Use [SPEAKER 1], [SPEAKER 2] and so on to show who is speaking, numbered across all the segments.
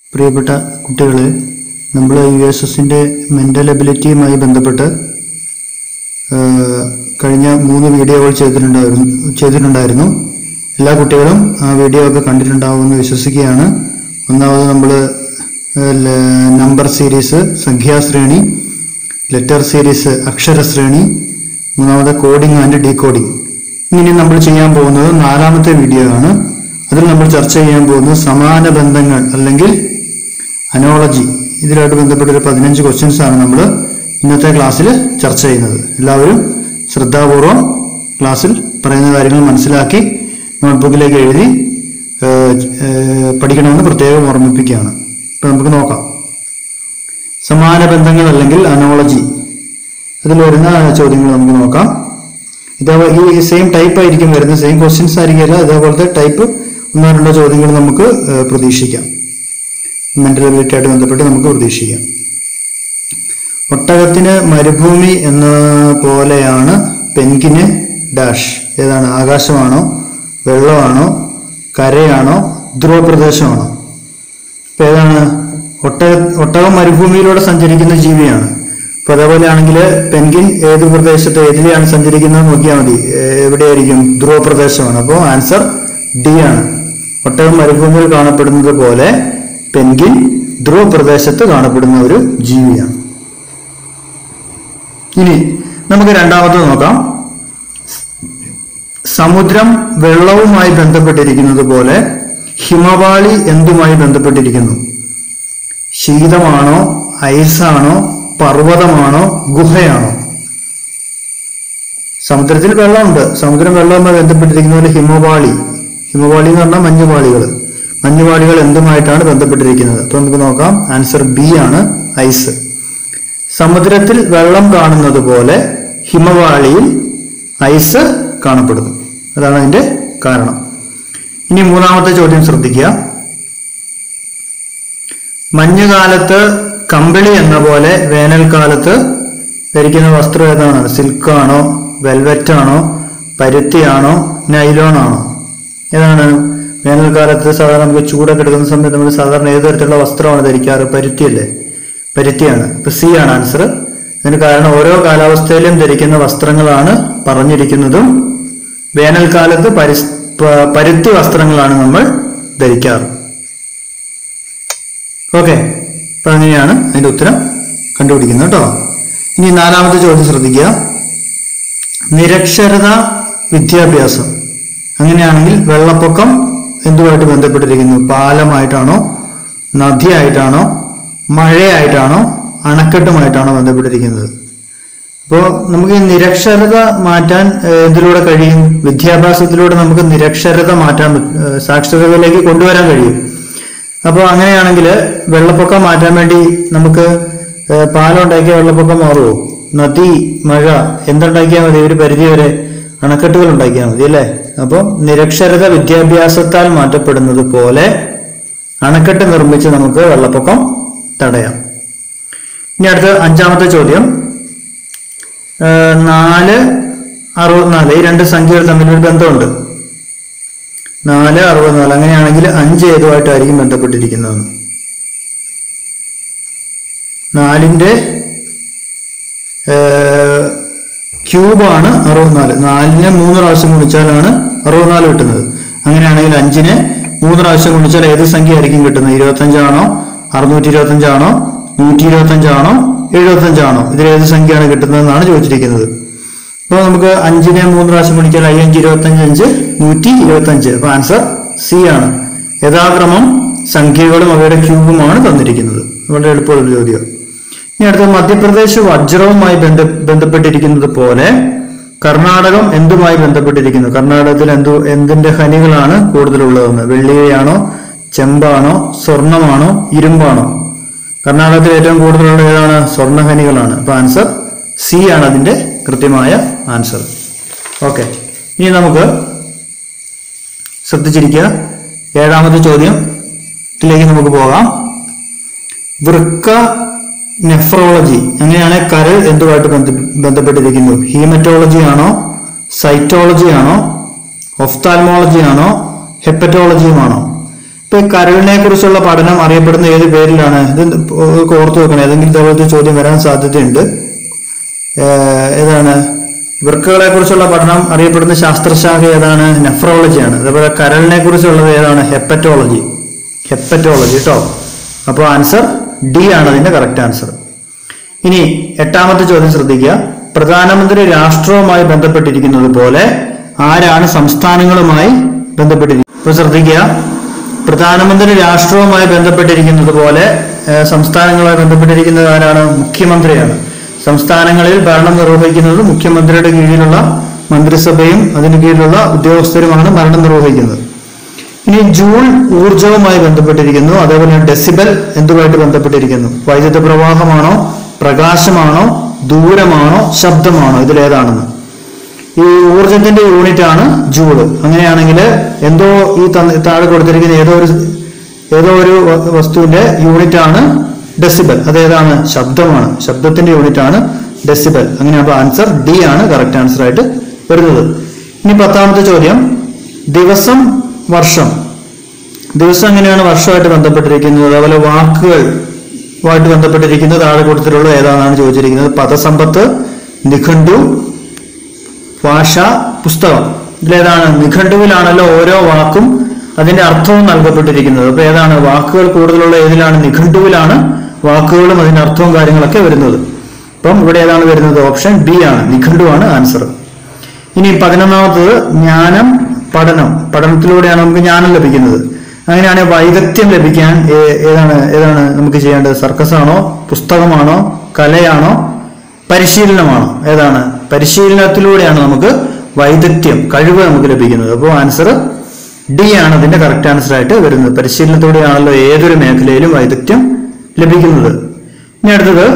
[SPEAKER 1] പ്രിയപ്പെട്ട കുട്ടികളെ നമ്മൾ യു എസ് എസിൻ്റെ മെൻ്റൽ എബിലിറ്റിയുമായി ബന്ധപ്പെട്ട് ആ, കഴിഞ്ഞ മൂന്ന് വീഡിയോകൾ ചെയ്തിട്ടുണ്ടായിരുന്നു ചെയ്തിട്ടുണ്ടായിരുന്നു എല്ലാ കുട്ടികളും ആ വീഡിയോ ഒക്കെ കണ്ടിട്ടുണ്ടാവുമെന്ന് വിശ്വസിക്കുകയാണ് ഒന്നാമത് നമ്മൾ നമ്പർ സീരീസ് സംഖ്യാശ്രേണി ലെറ്റർ സീരീസ് അക്ഷരശ്രേണി മൂന്നാമത് കോഡിംഗ് ആൻഡ് ഡീകോഡിംഗ് ഇനി നമ്മൾ ചെയ്യാൻ പോകുന്നത് നാലാമത്തെ വീഡിയോ ആണ് അതിൽ നമ്മൾ ചർച്ച ചെയ്യാൻ പോകുന്നത് സമാന ബന്ധങ്ങൾ അല്ലെങ്കിൽ അനോളജി ഇതിലായിട്ട് ബന്ധപ്പെട്ട ഒരു പതിനഞ്ച് ക്വസ്റ്റ്യൻസ് ആണ് നമ്മൾ ഇന്നത്തെ ക്ലാസ്സിൽ ചർച്ച ചെയ്യുന്നത് എല്ലാവരും ശ്രദ്ധാപൂർവം ക്ലാസ്സിൽ പറയുന്ന കാര്യങ്ങൾ മനസ്സിലാക്കി നോട്ട്ബുക്കിലേക്ക് എഴുതി ഏഹ്, ഏഹ്, പഠിക്കണമെന്ന് പ്രത്യേകം ഓർമ്മിപ്പിക്കുകയാണ് ഇപ്പം നമുക്ക് നോക്കാം സമാന ബന്ധങ്ങൾ അല്ലെങ്കിൽ അനോളജി അതിൽ വരുന്ന ചോദ്യങ്ങൾ നമുക്ക് നോക്കാം ഇതേ ഈ സെയിം ടൈപ്പ് ആയിരിക്കും വരുന്നത് സെയിം ക്വസ്റ്റ്യൻസ് ആയിരിക്കില്ല ഇതേപോലത്തെ ടൈപ്പ് ഒന്നോ രണ്ടോ ചോദ്യങ്ങൾ നമുക്ക് ഏഹ്, പ്രതീക്ഷിക്കാം മെന്റൽ എബിലിറ്റി ആയിട്ട് ബന്ധപ്പെട്ട് നമുക്ക് പ്രതീക്ഷിക്കാം ഒട്ടകത്തിന് മരുഭൂമി എന്ന പോലെയാണ് പെൻകിന് ഡാഷ് ഏതാണ് ആകാശമാണോ വെള്ളമാണോ കരയാണോ ധ്രുവപ്രദേശമാണോ ഇപ്പൊ ഏതാണ് ഒട്ടക ഒട്ടകം മരുഭൂമിയിലൂടെ സഞ്ചരിക്കുന്ന ജീവിയാണ് അപ്പൊ അതേപോലെ ആണെങ്കിൽ പെൻഗിൻ ഏത് പ്രദേശത്ത് ഏതിലെയാണ് സഞ്ചരിക്കുന്നത് നോക്കിയാൽ മതി ഏ- എവിടെയായിരിക്കും ധ്രുവപ്രദേശമാണ് അപ്പോൾ ആൻസർ ഡി ആണ് ഒട്ടകം മരുഭൂമിയിൽ കാണപ്പെടുന്നത് പോലെ പെൻഗിൻ ധ്രുവപ്രദേശത്ത് കാണപ്പെടുന്ന ഒരു ജീവിയാണ് ഇനി നമുക്ക് രണ്ടാമത് നോക്കാം സമുദ്രം വെള്ളവുമായി ബന്ധപ്പെട്ടിരിക്കുന്നത് പോലെ ഹിമവാളി എന്തുമായി ബന്ധപ്പെട്ടിരിക്കുന്നു ശീതമാണോ ഐസാണോ പർവ്വതമാണോ ഗുഹയാണോ സമുദ്രത്തിൽ വെള്ളമുണ്ട് സമുദ്രം വെള്ളവുമായി ബന്ധപ്പെട്ടിരിക്കുന്ന പോലെ ഹിമവാളി ഹിമവാളി എന്ന് പറഞ്ഞാൽ മഞ്ഞുപാളികൾ മഞ്ഞുപാളികൾ എന്തുമായിട്ടാണ് ബന്ധപ്പെട്ടിരിക്കുന്നത് അപ്പൊ നമുക്ക് നോക്കാം ആൻസർ ബി ആണ് ഐസ് സമുദ്രത്തിൽ വെള്ളം കാണുന്നത് പോലെ ഹിമവാളിയിൽ ഐസ് കാണപ്പെടുന്നു അതാണ് അതിന്റെ കാരണം ഇനി മൂന്നാമത്തെ ചോദ്യം ശ്രദ്ധിക്കുക മഞ്ഞുകാലത്ത് കമ്പിളി എന്ന പോലെ വേനൽക്കാലത്ത് ധരിക്കുന്ന വസ്ത്രം ഏതാണ് സിൽക്കാണോ വെൽവെറ്റ് ആണോ പരുത്തിയാണോ നൈലോൺ ആണോ ഏതാണ് വേനൽക്കാലത്ത് സാധാരണ നമുക്ക് ചൂടൊക്കെ എടുക്കുന്ന സമയത്ത് നമ്മൾ സാധാരണ ഏത് തരത്തിലുള്ള വസ്ത്രമാണ് ധരിക്കാറ് പരുത്തിയല്ലേ പരുത്തിയാണ് ഇപ്പൊ സി ആണ് ആൻസർ അതിന് കാരണം ഓരോ കാലാവസ്ഥയിലും ധരിക്കുന്ന വസ്ത്രങ്ങളാണ് പറഞ്ഞിരിക്കുന്നതും വേനൽക്കാലത്ത് പരിസ് പ- പരുത്തി വസ്ത്രങ്ങളാണ് നമ്മൾ ധരിക്കാറ് ഓക്കെ അപ്പൊ അങ്ങനെയാണ് അതിന്റെ ഉത്തരം കണ്ടുപിടിക്കുന്നത് കേട്ടോ ഇനി നാലാമത്തെ ചോദ്യം ശ്രദ്ധിക്കുക നിരക്ഷരത വിദ്യാഭ്യാസം അങ്ങനെയാണെങ്കിൽ വെള്ളപ്പൊക്കം എന്തുമായിട്ട് ബന്ധപ്പെട്ടിരിക്കുന്നു പാലമായിട്ടാണോ നദിയായിട്ടാണോ മഴയായിട്ടാണോ അണക്കെട്ടുമായിട്ടാണോ ബന്ധപ്പെട്ടിരിക്കുന്നത് അപ്പോൾ നമുക്ക് ഈ നിരക്ഷരത മാറ്റാൻ ഏഹ്, എന്തിലൂടെ കഴിയും വിദ്യാഭ്യാസത്തിലൂടെ നമുക്ക് നിരക്ഷരത മാറ്റാൻ പറ്റും. ഏഹ്, സാക്ഷരതയിലേക്ക് കൊണ്ടുവരാൻ കഴിയും അപ്പോൾ അങ്ങനെയാണെങ്കിൽ വെള്ളപ്പൊക്കം മാറ്റാൻ വേണ്ടി നമുക്ക് ഏഹ്, പാലം ഉണ്ടാക്കിയ വെള്ളപ്പൊക്കം മാറുമോ നദി മഴ എന്തുണ്ടാക്കിയാൽ മതി ഒരു പരിധി വരെ അണക്കെട്ടുകൾ ഉണ്ടാക്കിയാൽ മതി അല്ലേ അപ്പോൾ നിരക്ഷരത വിദ്യാഭ്യാസത്താൽ മാറ്റപ്പെടുന്നത് പോലെ അണക്കെട്ട് നിർമ്മിച്ച് നമുക്ക് വെള്ളപ്പൊക്കം തടയാം ഇനി അടുത്ത അഞ്ചാമത്തെ ചോദ്യം ഏഹ്, നാല് അറുപത്തിനാല് ഈ രണ്ട് സംഖ്യകൾ തമ്മിലൊരു ബന്ധമുണ്ട് നാല് അറുപത്തിനാല് അങ്ങനെയാണെങ്കിൽ അഞ്ച് ഏതുമായിട്ടായിരിക്കും ബന്ധപ്പെട്ടിരിക്കുന്നത് നാലിന്റെ ക്യൂബാണ് അറുപത്തിനാല് നാലിനെ മൂന്ന് പ്രാവശ്യം ഗുണിച്ചാലാണ് അറുപത്തിനാല് കിട്ടുന്നത് അങ്ങനെയാണെങ്കിൽ അഞ്ചിനെ മൂന്ന് പ്രാവശ്യം ഗുണിച്ചാൽ ഏത് സംഖ്യ ആയിരിക്കും കിട്ടുന്നത് ഇരുപത്തഞ്ചാണോ അറുന്നൂറ്റി ഇരുപത്തഞ്ചാണോ നൂറ്റി ഇരുപത്തഞ്ചാണോ എഴുപത്തഞ്ചാണോ ഇതിൽ ഏത് സംഖ്യയാണ് കിട്ടുന്നതെന്നാണ് ചോദിച്ചിരിക്കുന്നത് അപ്പോൾ നമുക്ക് അഞ്ചിനെ മൂന്ന് പ്രാവശ്യം ഗുണിച്ചാൽ അയ്യഞ്ച് ഇരുപത്തഞ്ച് അഞ്ച് നൂറ്റി ഇരുപത്തഞ്ച് അപ്പൊ ആൻസർ സി ആണ് യഥാക്രമം സംഖ്യകളും അവയുടെ ക്യൂബുമാണ് തന്നിരിക്കുന്നത് വളരെ എളുപ്പമുള്ള ചോദ്യം ഇനി അടുത്ത മധ്യപ്രദേശ് വജ്രവുമായി ബന്ധ ബന്ധപ്പെട്ടിരിക്കുന്നത് പോലെ കർണാടകം എന്തുമായി ബന്ധപ്പെട്ടിരിക്കുന്നു കർണാടകത്തിൽ എന്തു എന്തിന്റെ ഖനികളാണ് കൂടുതലുള്ളതെന്ന് വെള്ളിയാണോ ചെമ്പാണോ സ്വർണമാണോ ഇരുമ്പാണോ കർണാടകത്തിൽ ഏറ്റവും കൂടുതലുള്ള ഏതാണ് സ്വർണ്ണഖനികളാണ് അപ്പൊ ആൻസർ സി ആണ് അതിന്റെ കൃത്യമായ ആൻസർ ഓക്കെ ഇനി നമുക്ക് ശ്രദ്ധിച്ചിരിക്കുക ഏഴാമത്തെ ചോദ്യം ഇതിലേക്ക് നമുക്ക് പോകാം വൃക്ക നെഫ്രോളജി അങ്ങനെയാണെങ്കിൽ കരൾ എന്തുമായിട്ട് ബന്ധ ബന്ധപ്പെട്ടിരിക്കുന്നു ഹീമറ്റോളജി ആണോ സൈറ്റോളജി ആണോ ഒഫ്താൽമോളജി ആണോ ഹെപ്പറ്റോളജിയുമാണോ ഇപ്പൊ ഈ കരളിനെ കുറിച്ചുള്ള പഠനം അറിയപ്പെടുന്ന ഏത് പേരിലാണ് ഇത് ഓർത്തു വെക്കണം ഏതെങ്കിലും ഇതേപോലത്തെ ചോദ്യം വരാൻ സാധ്യതയുണ്ട് ഏഹ് ഏതാണ് വൃക്കകളെ കുറിച്ചുള്ള പഠനം അറിയപ്പെടുന്ന ശാസ്ത്രശാഖ ഏതാണ് നെഫ്രോളജിയാണ് അതേപോലെ കരളിനെ കുറിച്ചുള്ളത് ഏതാണ് ഹെപ്പറ്റോളജി ഹെപ്പറ്റോളജി കേട്ടോ അപ്പോൾ ആൻസർ ഡി ആണ് അതിന്റെ കറക്റ്റ് ആൻസർ ഇനി എട്ടാമത്തെ ചോദ്യം ശ്രദ്ധിക്കുക പ്രധാനമന്ത്രി രാഷ്ട്രവുമായി ബന്ധപ്പെട്ടിരിക്കുന്നത് പോലെ ആരാണ് സംസ്ഥാനങ്ങളുമായി ബന്ധപ്പെട്ടിരിക്കുന്നത് ഇപ്പൊ ശ്രദ്ധിക്കുക പ്രധാനമന്ത്രി രാഷ്ട്രവുമായി ബന്ധപ്പെട്ടിരിക്കുന്നത് പോലെ ഏഹ്, സംസ്ഥാനങ്ങളുമായി ബന്ധപ്പെട്ടിരിക്കുന്നത് ആരാണ് മുഖ്യമന്ത്രിയാണ് സംസ്ഥാനങ്ങളിൽ ഭരണം നിർവഹിക്കുന്നത് മുഖ്യമന്ത്രിയുടെ കീഴിലുള്ള മന്ത്രിസഭയും അതിന് കീഴിലുള്ള ഉദ്യോഗസ്ഥരുമാണ് ഭരണം നിർവഹിക്കുന്നത് ഇനി ജൂൾ ഊർജവുമായി ബന്ധപ്പെട്ടിരിക്കുന്നു അതേപോലെ ഡെസിബൽ എന്തുമായിട്ട് ബന്ധപ്പെട്ടിരിക്കുന്നു വൈദ്യുത പ്രവാഹമാണോ പ്രകാശമാണോ ദൂരമാണോ ശബ്ദമാണോ ഇതിലേതാണെന്ന് ഈ ഊർജത്തിന്റെ യൂണിറ്റ് ആണ് ജൂള് അങ്ങനെയാണെങ്കിൽ എന്തോ ഈ തന്ന- താഴെ കൊടുത്തിരിക്കുന്ന ഏതോ ഒരു ഏതോ ഒരു വ- വസ്തുവിന്റെ യൂണിറ്റ് ആണ് ഡെസിബൽ അതേതാണ് ശബ്ദമാണ് ശബ്ദത്തിന്റെ യൂണിറ്റ് ആണ് ഡെസിബൽ അങ്ങനെയാകുമ്പോൾ ആൻസർ ഡി ആണ് കറക്റ്റ് ആൻസർ ആയിട്ട് വരുന്നത് ഇനി പത്താമത്തെ ചോദ്യം ദിവസം വർഷം ദിവസം എങ്ങനെയാണ് വർഷമായിട്ട് ബന്ധപ്പെട്ടിരിക്കുന്നത് അതേപോലെ വാക്കുകൾ ആയിട്ട് ബന്ധപ്പെട്ടിരിക്കുന്നത് താഴെ കൊടുത്തിട്ടുള്ള ഏതാണെന്നാണ് ചോദിച്ചിരിക്കുന്നത് പദസമ്പത്ത് നിഘണ്ടു ഭാഷ പുസ്തകം ഇതിലേതാണ് നിഘണ്ടുവിലാണല്ലോ ഓരോ വാക്കും അതിന്റെ അർത്ഥവും നൽകപ്പെട്ടിരിക്കുന്നത് അപ്പൊ ഏതാണ് വാക്കുകൾ കൂടുതലുള്ള ഏതിലാണ് നിഘണ്ടുവിലാണ് വാക്കുകളും അതിന്റെ അർത്ഥവും കാര്യങ്ങളൊക്കെ വരുന്നത് അപ്പം ഇവിടെ ഏതാണ് വരുന്നത് ഓപ്ഷൻ ബി ആണ് നിഘണ്ടുവാണ് ആൻസർ ഇനി പതിനൊന്നാമത്തത് ജ്ഞാനം പഠനം പഠനത്തിലൂടെയാണ് നമുക്ക് ജ്ഞാനം ലഭിക്കുന്നത് അങ്ങനെയാണെങ്കിൽ വൈദഗ്ധ്യം ലഭിക്കാൻ ഏ- ഏതാണ് ഏതാണ് നമുക്ക് ചെയ്യേണ്ടത് സർക്കസ് ആണോ പുസ്തകമാണോ കലയാണോ പരിശീലനമാണോ ഏതാണ് പരിശീലനത്തിലൂടെയാണ് നമുക്ക് വൈദഗ്ധ്യം കഴിവ് നമുക്ക് ലഭിക്കുന്നത് അപ്പോൾ ആൻസർ ഡി ആണ് അതിന്റെ കറക്റ്റ് ആൻസർ ആയിട്ട് വരുന്നത് പരിശീലനത്തോടെയാണല്ലോ ഏതൊരു മേഖലയിലും വൈദഗ്ധ്യം ലഭിക്കുന്നത് ഇനി അടുത്തത്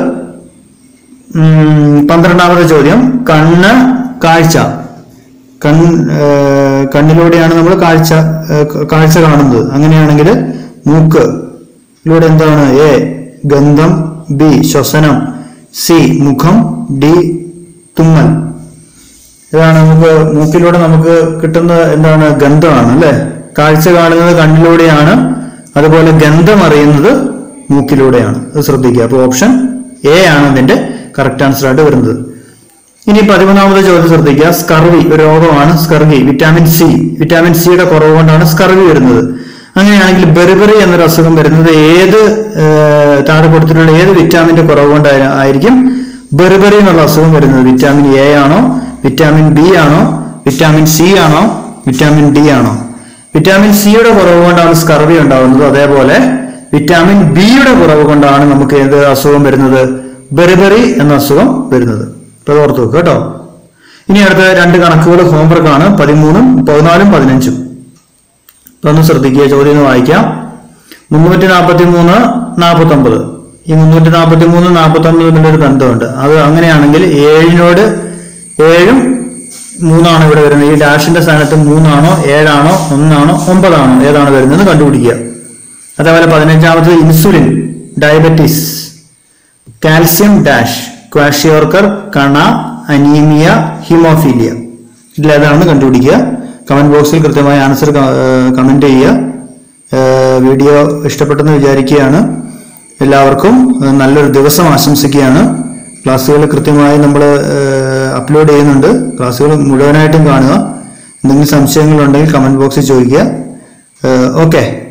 [SPEAKER 1] ഉം, പന്ത്രണ്ടാമത്തെ ചോദ്യം കണ്ണ് കാഴ്ച കൺ ഏഹ്, കണ്ണിലൂടെയാണ് നമ്മൾ കാഴ്ച ഏഹ്, ക- കാഴ്ച കാണുന്നത് അങ്ങനെയാണെങ്കിൽ മൂക്ക് ഇതിലൂടെ എന്താണ് എ ഗന്ധം ബി ശ്വസനം സി മുഖം ഡി തുമ്മൽ ഇതാണ് നമുക്ക് മൂക്കിലൂടെ നമുക്ക് കിട്ടുന്ന എന്താണ് ഗന്ധമാണ് അല്ലെ കാഴ്ച കാണുന്നത് കണ്ണിലൂടെയാണ് അതുപോലെ ഗന്ധം അറിയുന്നത് മൂക്കിലൂടെയാണ് അത് ശ്രദ്ധിക്കുക അപ്പോൾ ഓപ്ഷൻ എ ആണ് അതിന്റെ കറക്റ്റ് ആൻസർ ആയിട്ട് വരുന്നത് ഇനി പതിമൂന്നാമത്തെ ചോദ്യം ശ്രദ്ധിക്കുക സ്കർവി ഒരു രോഗമാണ് സ്കർവി വിറ്റാമിൻ സി വിറ്റാമിൻ സിയുടെ കുറവ് കൊണ്ടാണ് സ്കർവി വരുന്നത് അങ്ങനെയാണെങ്കിൽ ബെറിബറി എന്നൊരു അസുഖം വരുന്നത് ഏത് ഏഹ്, താഴെ കൊടുത്തിട്ടുള്ള ഏത് വിറ്റാമിന്റെ കുറവ് കൊണ്ട് ആയിരിക്കും ബെറിബറി എന്നുള്ള അസുഖം വരുന്നത് വിറ്റാമിൻ എ ആണോ വിറ്റാമിൻ ബി ആണോ വിറ്റാമിൻ സി ആണോ വിറ്റാമിൻ ഡി ആണോ വിറ്റാമിൻ സിയുടെ കുറവ് കൊണ്ടാണ് സ്കർവി ഉണ്ടാകുന്നത് അതേപോലെ വിറ്റാമിൻ ബിയുടെ കുറവ് കൊണ്ടാണ് നമുക്ക് ഏത് അസുഖം വരുന്നത് ബെറിബറി എന്ന അസുഖം വരുന്നത് ഇപ്പൊ അത് ഓർത്ത് വെക്കുക കേട്ടോ ഇനി അടുത്ത രണ്ട് കണക്കുകൾ ഹോംവർക്ക് ആണ് പതിമൂന്നും പതിനാലും പതിനഞ്ചും ഇതൊന്ന് ശ്രദ്ധിക്കുക ചോദ്യം ഒന്ന് വായിക്കാം മുന്നൂറ്റി നാൽപ്പത്തി മൂന്ന് നാൽപ്പത്തി ഒമ്പത് ഈ മുന്നൂറ്റി നാൽപ്പത്തി മൂന്ന് നാൽപ്പത്തി ഒമ്പത് തമ്മിൽ ഒരു ബന്ധമുണ്ട് അത് അങ്ങനെയാണെങ്കിൽ ഏഴിനോട് ഏഴും മൂന്നാണ് ഇവിടെ വരുന്നത് ഈ ഡാഷിന്റെ സ്ഥാനത്ത് മൂന്നാണോ ഏഴാണോ ഒന്നാണോ ഒമ്പതാണോ ഏതാണ് വരുന്നത് കണ്ടുപിടിക്കുക അതേപോലെ പതിനഞ്ചാമത്തത് insulin diabetes calcium dash kwashiorkor കണ അനീമിയ ഹിമോഫീലിയ ഇതിലേതാണെന്ന് കണ്ടുപിടിക്കുക കമന്റ് ബോക്സിൽ കൃത്യമായ ആൻസർ കമന്റ് ചെയ്യുക ഏഹ് വീഡിയോ ഇഷ്ടപ്പെട്ടെന്ന് വിചാരിക്കുകയാണ് എല്ലാവർക്കും ഏഹ് നല്ലൊരു ദിവസം ആശംസിക്കുകയാണ് ക്ലാസ്സുകൾ കൃത്യമായി നമ്മൾ അപ്ലോഡ് ചെയ്യുന്നുണ്ട് ക്ലാസ്സുകൾ മുഴുവനായിട്ടും കാണുക എന്തെങ്കിലും സംശയങ്ങളുണ്ടെങ്കിൽ കമന്റ് ബോക്സിൽ ചോദിക്കുക ഓക്കെ